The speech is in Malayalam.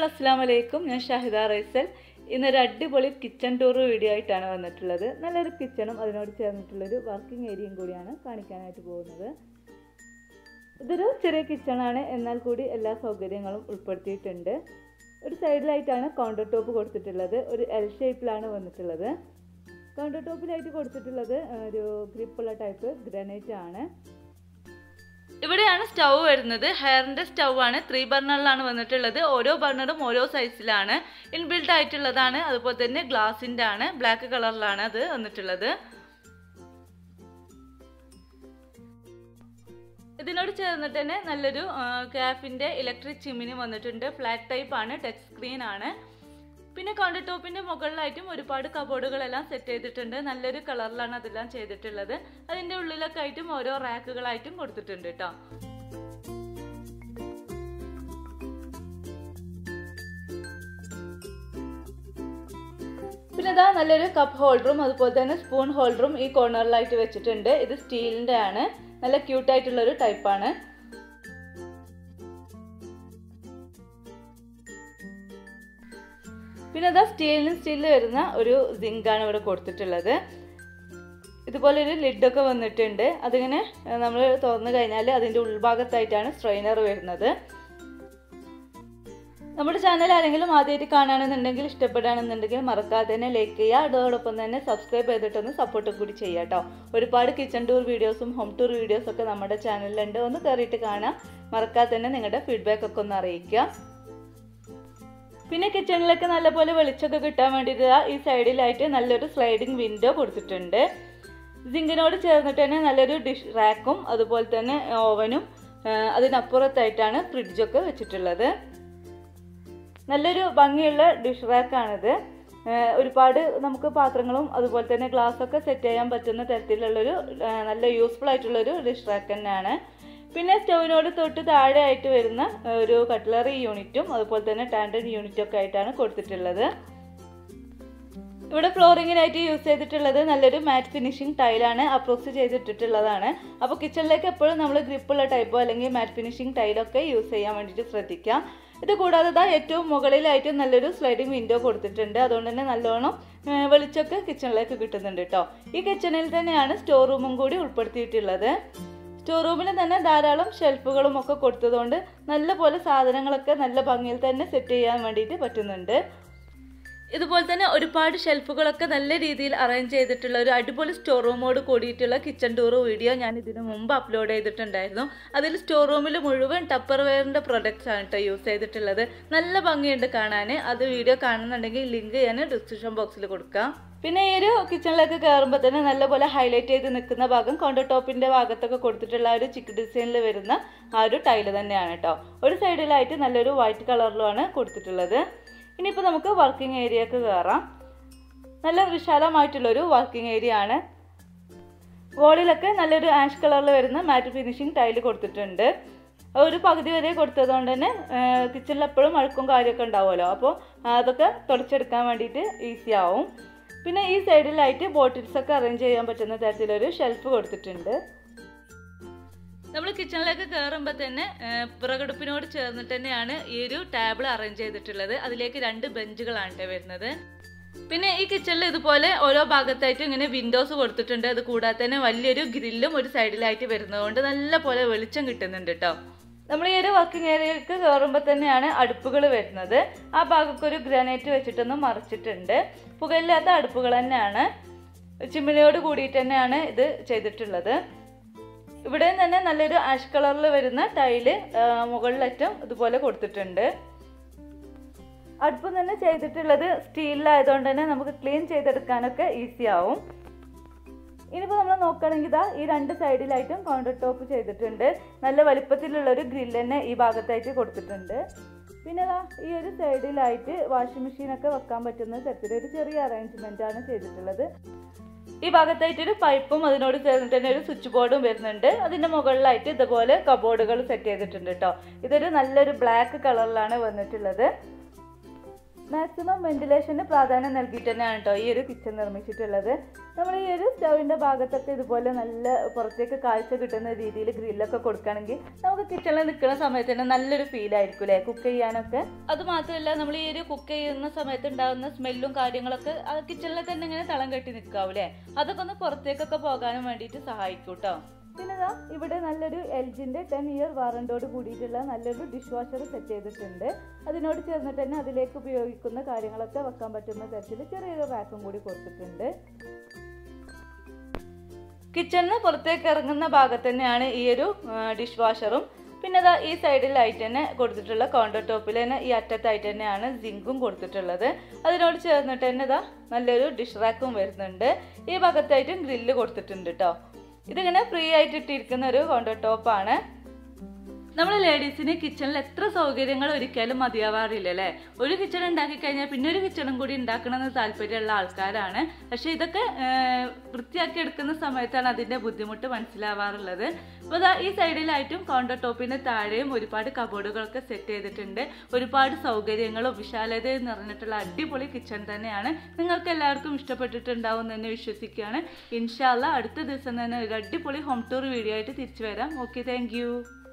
അസ്സാം വലൈക്കും ഞാൻ ഷാഹിദ റൈസൽ ഇന്നൊരു അടിപൊളി കിച്ചൺ ടൂർ വീഡിയോ ആയിട്ടാണ് വന്നിട്ടുള്ളത് നല്ലൊരു കിച്ചണും അതിനോട് ചേർന്നിട്ടുള്ളൊരു വർക്കിംഗ് ഏരിയയും കൂടിയാണ് കാണിക്കാനായിട്ട് പോകുന്നത് ഇതൊരു ചെറിയ കിച്ചണാണ് എന്നാൽ കൂടി എല്ലാ സൗകര്യങ്ങളും ഉൾപ്പെടുത്തിയിട്ടുണ്ട് ഒരു സൈഡിലായിട്ടാണ് കൗണ്ടർ ടോപ്പ് കൊടുത്തിട്ടുള്ളത് ഒരു എൽ ഷേപ്പിലാണ് വന്നിട്ടുള്ളത് കൗണ്ടർ ടോപ്പിലായിട്ട് കൊടുത്തിട്ടുള്ളത് ഒരു ഗ്രിപ്പുള്ള ടൈപ്പ് ഗ്രാനൈറ്റ് ആണ് ഇവിടെയാണ് സ്റ്റൗ വരുന്നത് ഹെയറിന്റെ സ്റ്റൗ ആണ് ത്രീ ബർണറിലാണ് വന്നിട്ടുള്ളത് ഓരോ ബർണറും ഓരോ സൈസിലാണ് ഇൻബിൽഡ് ആയിട്ടുള്ളതാണ് അതുപോലെ തന്നെ ഗ്ലാസിന്റെ ആണ് ബ്ലാക്ക് കളറിലാണ് അത് വന്നിട്ടുള്ളത് ഇതിനോട് ചേർന്നിട്ട് തന്നെ നല്ലൊരു ക്യാഫിന്റെ ഇലക്ട്രിക് ചിമ്മിനി വന്നിട്ടുണ്ട് ഫ്ലാറ്റ് ടൈപ്പ് ആണ് ടച്ച് സ്ക്രീൻ ആണ് പിന്നെ കൗണ്ടർ ടോപ്പിന്റെ മുകളിലായിട്ടും ഒരുപാട് കബോർഡുകളെല്ലാം സെറ്റ് ചെയ്തിട്ടുണ്ട് നല്ലൊരു കളറിലാണ് അതെല്ലാം ചെയ്തിട്ടുള്ളത് അതിന്റെ ഉള്ളിലൊക്കെ ആയിട്ടും ഓരോ റാക്കുകളായിട്ടും കൊടുത്തിട്ടുണ്ട് കേട്ടോ പിന്നെ ഇതാ നല്ലൊരു കപ്പ് ഹോൾഡറും അതുപോലെ തന്നെ സ്പൂൺ ഹോൾഡറും ഈ കോർണറിലായിട്ട് വെച്ചിട്ടുണ്ട് ഇത് സ്റ്റീലിന്റെ ആണ് നല്ല ക്യൂട്ടായിട്ടുള്ള ഒരു ടൈപ്പാണ് പിന്നെ അതാ സ്റ്റീലിന് സ്റ്റീലിൽ വരുന്ന ഒരു സിങ്കാണ് ഇവിടെ കൊടുത്തിട്ടുള്ളത് ഇതുപോലെ ഒരു ലിഡൊക്കെ വന്നിട്ടുണ്ട് അതിങ്ങനെ നമ്മൾ തുറന്നു കഴിഞ്ഞാൽ അതിൻ്റെ ഉൾഭാഗത്തായിട്ടാണ് സ്ട്രെയിനർ വരുന്നത് നമ്മുടെ ചാനൽ ആരെങ്കിലും ആദ്യമായിട്ട് കാണുകയാണെന്നുണ്ടെങ്കിൽ ഇഷ്ടപ്പെടുകയാണെന്നുണ്ടെങ്കിൽ മറക്കാതെ തന്നെ ലൈക്ക് ചെയ്യുക അതോടൊപ്പം തന്നെ സബ്സ്ക്രൈബ് ചെയ്തിട്ടൊന്ന് സപ്പോർട്ട് കൂടി ചെയ്യുക കേട്ടോ ഒരുപാട് കിച്ചൺ ടൂർ വീഡിയോസും ഹോം ടൂർ വീഡിയോസും ഒക്കെ നമ്മുടെ ചാനലിലുണ്ട് ഒന്ന് കയറിയിട്ട് കാണാം മറക്കാതെ തന്നെ നിങ്ങളുടെ ഫീഡ്ബാക്ക് ഒക്കെ ഒന്ന് അറിയിക്കുക പിന്നെ കിച്ചണിലേക്ക് നല്ലപോലെ വെളിച്ചമൊക്കെ കിട്ടാൻ വേണ്ടിയിട്ട് ഈ സൈഡിലായിട്ട് നല്ലൊരു സ്ലൈഡിങ് വിൻഡോ കൊടുത്തിട്ടുണ്ട് സിങ്കിനോട് ചേർന്നിട്ട് തന്നെ നല്ലൊരു ഡിഷ് റാക്കും അതുപോലെ തന്നെ ഓവനും അതിനപ്പുറത്തായിട്ടാണ് ഫ്രിഡ്ജൊക്കെ വെച്ചിട്ടുള്ളത് നല്ലൊരു ഭംഗിയുള്ള ഡിഷ് റാക്കാണിത് ഒരുപാട് നമുക്ക് പാത്രങ്ങളും അതുപോലെ തന്നെ ഗ്ലാസ്സൊക്കെ സെറ്റ് ചെയ്യാൻ പറ്റുന്ന തരത്തിലുള്ളൊരു നല്ല യൂസ്ഫുൾ ആയിട്ടുള്ളൊരു ഡിഷ് റാക്ക് തന്നെയാണ് പിന്നെ സ്റ്റൗവിനോട് തൊട്ട് താഴെ ആയിട്ട് വരുന്ന ഒരു കട്ട്ലറി യൂണിറ്റും അതുപോലെ തന്നെ ടാൻഡൻ യൂണിറ്റും ഒക്കെ ആയിട്ടാണ് കൊടുത്തിട്ടുള്ളത് ഇവിടെ ഫ്ലോറിങ്ങിനായിട്ട് യൂസ് ചെയ്തിട്ടുള്ളത് നല്ലൊരു മാറ്റ് ഫിനിഷിംഗ് ടൈലാണ് അപ്രോക്സ് ചെയ്തിട്ടിട്ടുള്ളതാണ് അപ്പോൾ കിച്ചണിലേക്ക് എപ്പോഴും നമ്മൾ ഗ്രിപ്പുള്ള ടൈപ്പോ അല്ലെങ്കിൽ മാറ്റ് ഫിനിഷിംഗ് ടൈലൊക്കെ യൂസ് ചെയ്യാൻ വേണ്ടിയിട്ട് ശ്രദ്ധിക്കാം ഇത് കൂടാതെ ഇതാ ഏറ്റവും മുകളിലായിട്ട് നല്ലൊരു സ്ലൈഡിംഗ് വിൻഡോ കൊടുത്തിട്ടുണ്ട് അതുകൊണ്ട് തന്നെ നല്ലോണം വെളിച്ചമൊക്കെ കിച്ചണിലേക്ക് കിട്ടുന്നുണ്ട് കേട്ടോ ഈ കിച്ചണിൽ തന്നെയാണ് സ്റ്റോർ റൂമും കൂടി ഉൾപ്പെടുത്തിയിട്ടുള്ളത് സ്റ്റോർ റൂമിൽ തന്നെ ധാരാളം ഷെൽഫുകളും ഒക്കെ കൊടുത്തതുകൊണ്ട് നല്ല പോലെ സാധനങ്ങളൊക്കെ നല്ല ഭംഗിയിൽ തന്നെ സെറ്റ് ചെയ്യാൻ വേണ്ടിയിട്ട് പറ്റുന്നുണ്ട് ഇതുപോലെ തന്നെ ഒരുപാട് ഷെൽഫുകളൊക്കെ നല്ല രീതിയിൽ അറേഞ്ച് ചെയ്തിട്ടുള്ള ഒരു അടിപൊളി സ്റ്റോർ റൂമോട് കൂടിയിട്ടുള്ള കിച്ചൺ ടൂർ വീഡിയോ ഞാൻ ഇതിനു മുമ്പ് അപ്ലോഡ് ചെയ്തിട്ടുണ്ടായിരുന്നു അതിൽ സ്റ്റോർ റൂമിൽ മുഴുവൻ ടപ്പർ വെയറിൻ്റെ പ്രൊഡക്ട്സ് ആണ് കേട്ടോ യൂസ് ചെയ്തിട്ടുള്ളത് നല്ല ഭംഗിയുണ്ട് കാണാൻ അത് വീഡിയോ കാണുന്നുണ്ടെങ്കിൽ ലിങ്ക് ഞാൻ ഡിസ്ക്രിപ്ഷൻ ബോക്സിൽ കൊടുക്കാം പിന്നെ ഈ ഒരു കിച്ചണിലേക്ക് കയറുമ്പോൾ തന്നെ നല്ലപോലെ ഹൈലൈറ്റ് ചെയ്ത് നിൽക്കുന്ന ഭാഗം കൗണ്ടർ ടോപ്പിൻ്റെ ഭാഗത്തൊക്കെ കൊടുത്തിട്ടുള്ള ഒരു ചിക്ക് ഡിസൈനിൽ വരുന്ന ആ ഒരു ടൈല് തന്നെയാണ് കേട്ടോ ഒരു സൈഡിലായിട്ട് നല്ലൊരു വൈറ്റ് കളറിലുമാണ് കൊടുത്തിട്ടുള്ളത് ഇനിയിപ്പോൾ നമുക്ക് വർക്കിംഗ് ഏരിയക്ക് കയറാം നല്ല വിശാലമായിട്ടുള്ളൊരു വർക്കിംഗ് ഏരിയ ആണ് വോളിലൊക്കെ നല്ലൊരു ആഷ് കളറിൽ വരുന്ന മാറ്റ് ഫിനിഷിംഗ് ടൈല് കൊടുത്തിട്ടുണ്ട് ഒരു പകുതി വരെ കൊടുത്തതുകൊണ്ട് തന്നെ കിച്ചണിൽ എപ്പോഴും അഴുക്കും കാര്യമൊക്കെ ഉണ്ടാവുമല്ലോ അപ്പോൾ അതൊക്കെ തുടച്ചെടുക്കാൻ വേണ്ടിയിട്ട് ഈസി ആവും പിന്നെ ഈ സൈഡിലായിട്ട് ബോട്ടിൽസ് ഒക്കെ അറേഞ്ച് ചെയ്യാൻ പറ്റുന്ന തരത്തിലൊരു ഷെൽഫ് കൊടുത്തിട്ടുണ്ട് നമ്മൾ കിച്ചണിലേക്ക് കയറുമ്പോൾ തന്നെ വിറകടുപ്പിനോട് ചേർന്നിട്ട് തന്നെയാണ് ഈ ഒരു ടേബിൾ അറേഞ്ച് ചെയ്തിട്ടുള്ളത് അതിലേക്ക് രണ്ട് ബെഞ്ചുകളാണ് വരുന്നത് പിന്നെ ഈ കിച്ചണിൽ ഇതുപോലെ ഓരോ ഭാഗത്തായിട്ടും ഇങ്ങനെ വിൻഡോസ് കൊടുത്തിട്ടുണ്ട് അത് കൂടാതെ തന്നെ വലിയൊരു ഗ്രില്ലും ഒരു സൈഡിലായിട്ട് വരുന്നതുകൊണ്ട് നല്ല പോലെ വെളിച്ചം കിട്ടുന്നുണ്ട് കേട്ടോ നമ്മൾ ഈ ഒരു വർക്കിംഗ് ഏരിയക്ക് കയറുമ്പോൾ തന്നെയാണ് അടുപ്പുകൾ വരുന്നത് ആ ഭാഗത്ത് ഒരു ഗ്രാനൈറ്റ് വെച്ചിട്ടൊന്ന് മറിച്ചിട്ടുണ്ട് പുകയില്ലാത്ത അടുപ്പുകൾ തന്നെയാണ് ചിമ്മിനിയോട് കൂടിയിട്ട് തന്നെയാണ് ഇത് ചെയ്തിട്ടുള്ളത് ഇവിടെ തന്നെ നല്ലൊരു ആഷ് കളറിൽ വരുന്ന ടൈല് മുകളിലറ്റം ഇതുപോലെ കൊടുത്തിട്ടുണ്ട് അടുപ്പ് തന്നെ ചെയ്തിട്ടുള്ളത് സ്റ്റീലിലായതുകൊണ്ട് തന്നെ നമുക്ക് ക്ലീൻ ചെയ്തെടുക്കാനൊക്കെ ഈസി ആവും ഇനിയിപ്പോൾ നമ്മൾ നോക്കുകയാണെങ്കിൽ ഇതാ ഈ രണ്ട് സൈഡിലായിട്ടും കൗണ്ടർ ടോപ്പ് ചെയ്തിട്ടുണ്ട് നല്ല വലിപ്പത്തിലുള്ള ഒരു ഗ്രില്ല് തന്നെ ഈ ഭാഗത്തായിട്ട് കൊടുത്തിട്ടുണ്ട് പിന്നെ ഇതാ ഈ ഒരു സൈഡിലായിട്ട് വാഷിംഗ് മെഷീനൊക്കെ വെക്കാൻ പറ്റുന്ന തരത്തിൽ ഒരു ചെറിയ അറേഞ്ച്മെൻ്റ് ആണ് ചെയ്തിട്ടുള്ളത് ഈ ഭാഗത്തായിട്ടൊരു പൈപ്പും അതിനോട് ചേർന്നിട്ട് തന്നെ ഒരു സ്വിച്ച് ബോർഡും വരുന്നുണ്ട് അതിൻ്റെ മുകളിലായിട്ട് ഇതുപോലെ കബോർഡുകൾ സെറ്റ് ചെയ്തിട്ടുണ്ട് കേട്ടോ ഇതൊരു നല്ലൊരു ബ്ലാക്ക് കളറിലാണ് വന്നിട്ടുള്ളത് മാക്സിമം വെന്റിലേഷന് പ്രാധാന്യം നൽകിയിട്ട് തന്നെയാണ് കേട്ടോ ഈ ഒരു കിച്ചൺ നിർമ്മിച്ചിട്ടുള്ളത് നമ്മൾ ഈ ഒരു സ്റ്റവിൻ്റെ ഭാഗത്തൊക്കെ ഇതുപോലെ നല്ല പുറത്തേക്ക് കാഴ്ച കിട്ടുന്ന രീതിയിൽ ഗ്രില്ലൊക്കെ കൊടുക്കുകയാണെങ്കിൽ നമുക്ക് കിച്ചണിൽ നിൽക്കുന്ന സമയത്ത് തന്നെ നല്ലൊരു ഫീൽ ആയിരിക്കും അല്ലേ കുക്ക് ചെയ്യാനൊക്കെ അത് മാത്രമല്ല നമ്മൾ ഈ ഒരു കുക്ക് ചെയ്യുന്ന സമയത്ത് ഉണ്ടാകുന്ന സ്മെല്ലും കാര്യങ്ങളൊക്കെ ആ കിച്ചണിൽ തന്നെ ഇങ്ങനെ തളം കെട്ടി നിൽക്കാവൂലേ അതൊക്കെ ഒന്ന് പുറത്തേക്കൊക്കെ പോകാനും വേണ്ടിയിട്ട് സഹായിക്കും കേട്ടോ പിന്നെ ദാ ഇവിടെ നല്ലൊരു എൽ ജിൻ്റെ ടെൻ ഇയർ വാറണ്ടോട് കൂടിയിട്ടുള്ള നല്ലൊരു ഡിഷ് വാഷർ സെറ്റ് ചെയ്തിട്ടുണ്ട് അതിനോട് ചേർന്നിട്ട് തന്നെ അതിലേക്ക് ഉപയോഗിക്കുന്ന കാര്യങ്ങളൊക്കെ വെക്കാൻ പറ്റുന്ന തരത്തിൽ ചെറിയൊരു റാക്കും കൂടി കൊടുത്തിട്ടുണ്ട് കിച്ചണിന് പുറത്തേക്ക് ഇറങ്ങുന്ന ഭാഗത്ത് തന്നെയാണ് ഈ ഒരു ഡിഷ് വാഷറും പിന്നെ അതാ ഈ സൈഡിലായിട്ട് തന്നെ കൊടുത്തിട്ടുള്ള കൗണ്ടർ ടോപ്പിൽ തന്നെ ഈ അറ്റത്തായിട്ട് തന്നെയാണ് സിങ്കും കൊടുത്തിട്ടുള്ളത് അതിനോട് ചേർന്നിട്ട് തന്നെ ഇതാ നല്ലൊരു ഡിഷ് റാക്കും വരുന്നുണ്ട് ഈ ഭാഗത്തായിട്ടും ഗ്രില്ല് കൊടുത്തിട്ടുണ്ട് കേട്ടോ ഇതിങ്ങനെ ഫ്രീ ആയിട്ട് ഇട്ടിരിക്കുന്ന ഒരു കൗണ്ടർ ടോപ്പാണ് നമ്മൾ ലേഡീസിന് കിച്ചണിൽ എത്ര സൗകര്യങ്ങൾ ഒരിക്കലും മതിയാവാറില്ല അല്ലേ ഒരു കിച്ചൺ ഉണ്ടാക്കി കഴിഞ്ഞാൽ പിന്നെ ഒരു കിച്ചണും കൂടി ഉണ്ടാക്കണമെന്ന് താല്പര്യമുള്ള ആൾക്കാരാണ് പക്ഷെ ഇതൊക്കെ ആ, വൃത്തിയാക്കി എടുക്കുന്ന സമയത്താണ് അതിന്റെ ബുദ്ധിമുട്ട് മനസ്സിലാവാറുള്ളത് അപ്പോൾ ദാ ഈ സൈഡിലായിട്ടും കൗണ്ടർ ടോപ്പിന് താഴെയും ഒരുപാട് കബോർഡുകളൊക്കെ സെറ്റ് ചെയ്തിട്ടുണ്ട് ഒരുപാട് സൗകര്യങ്ങളും വിശാലതയും നിറഞ്ഞിട്ടുള്ള അടിപൊളി കിച്ചൺ തന്നെയാണ് നിങ്ങൾക്ക് എല്ലാവർക്കും ഇഷ്ടപ്പെട്ടിട്ടുണ്ടാവും എന്ന് തന്നെ വിശ്വസിക്കുകയാണ് ഇൻഷാല്ല അടുത്ത ദിവസം തന്നെ ഒരു അടിപൊളി ഹോം ടൂർ വീഡിയോ ആയിട്ട് തിരിച്ചു വരാം ഓക്കെ താങ്ക്